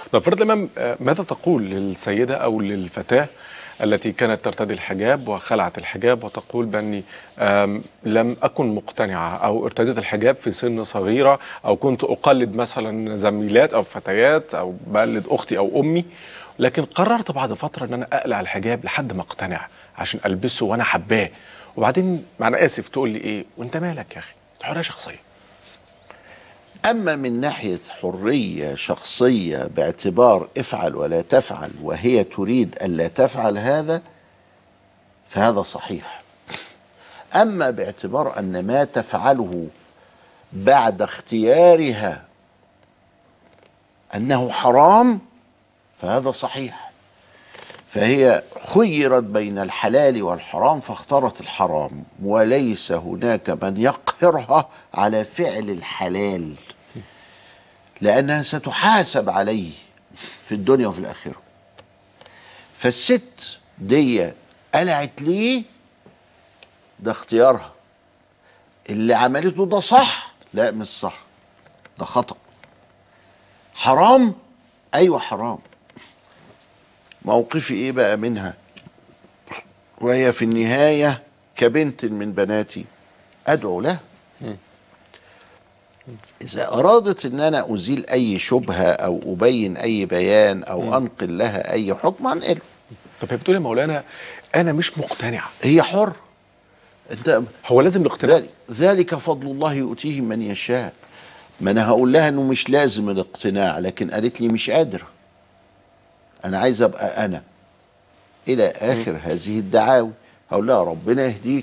طب فرد الإمام آه، ماذا تقول للسيدة أو للفتاة التي كانت ترتدي الحجاب وخلعت الحجاب وتقول بأني آم، لم أكن مقتنعة أو ارتديت الحجاب في سن صغيرة أو كنت أقلد مثلا زميلات أو فتيات أو بقلد أختي أو أمي لكن قررت بعد فترة أن أنا أقلع الحجاب لحد ما أقتنع عشان ألبسه وأنا حباه وبعدين أنا آسف تقول لي إيه وأنت مالك يا أخي حرية شخصية أما من ناحية حرية شخصية باعتبار افعل ولا تفعل وهي تريد ألا تفعل هذا فهذا صحيح أما باعتبار أن ما تفعله بعد اختيارها أنه حرام فهذا صحيح فهي خيرت بين الحلال والحرام فاختارت الحرام وليس هناك من يقهرها على فعل الحلال لأنها ستحاسب عليه في الدنيا وفي الآخرة فالست دي قلعت ليه ده اختيارها اللي عملته ده صح لا مش صح ده خطأ حرام أيوة حرام موقفي ايه بقى منها وهي في النهاية كبنت من بناتي أدعو لها إذا أرادت أن أنا أزيل أي شبهة أو أبين أي بيان أو أنقل لها أي حكم أنقله طب هي بتقول يا مولانا أنا مش مقتنعة هي حر أنت هو لازم الاقتناع ذلك, ذلك فضل الله يؤتيه من يشاء ما أنا هقول لها أنه مش لازم الاقتناع لكن قالت لي مش قادرة أنا عايز أبقى أنا إلى آخر هذه الدعاوي هقول لها ربنا يهديك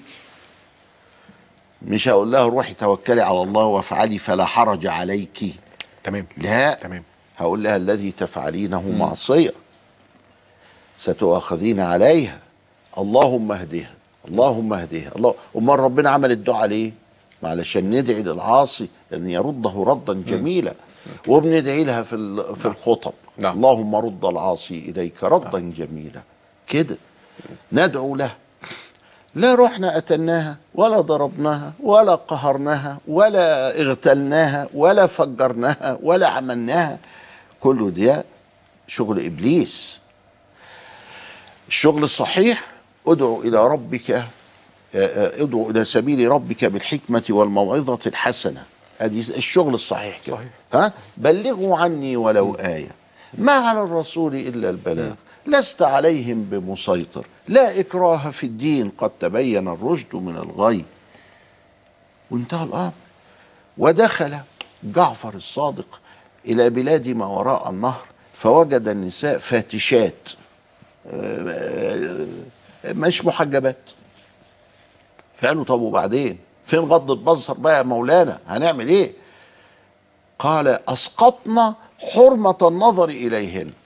مش هقول لها روحي توكلي على الله وافعلي فلا حرج عليك تمام لا تمام هقول لها الذي تفعلينه معصية ستؤاخذين عليها اللهم اهدها اللهم اهدها الله امال ربنا عمل الدعاء ليه؟ ما علشان ندعي للعاصي ان يرده ردا جميلا وبندعي لها في ال- في الخطب نعم. اللهم رد العاصي اليك ردا جميلا كده ندعو له لا رحنا أتناها ولا ضربناها ولا قهرناها ولا اغتلناها ولا فجرناها ولا عملناها كله ده شغل إبليس الشغل الصحيح ادعو إلى ربك آه، آه، ادعو إلى سبيل ربك بالحكمة والموعظة الحسنة هذه الشغل الصحيح كده صحيح. ها بلغوا عني ولو آية ما على الرسول إلا البلاغ لست عليهم بمسيطر لا إكراه في الدين قد تبين الرشد من الغي وانتهى الأمر ودخل جعفر الصادق إلى بلاد ما وراء النهر فوجد النساء فاتشات آه، آه، مش محجبات فقالوا طب وبعدين فين غض البصر بقى يا مولانا هنعمل ايه قال اسقطنا حرمه النظر اليهن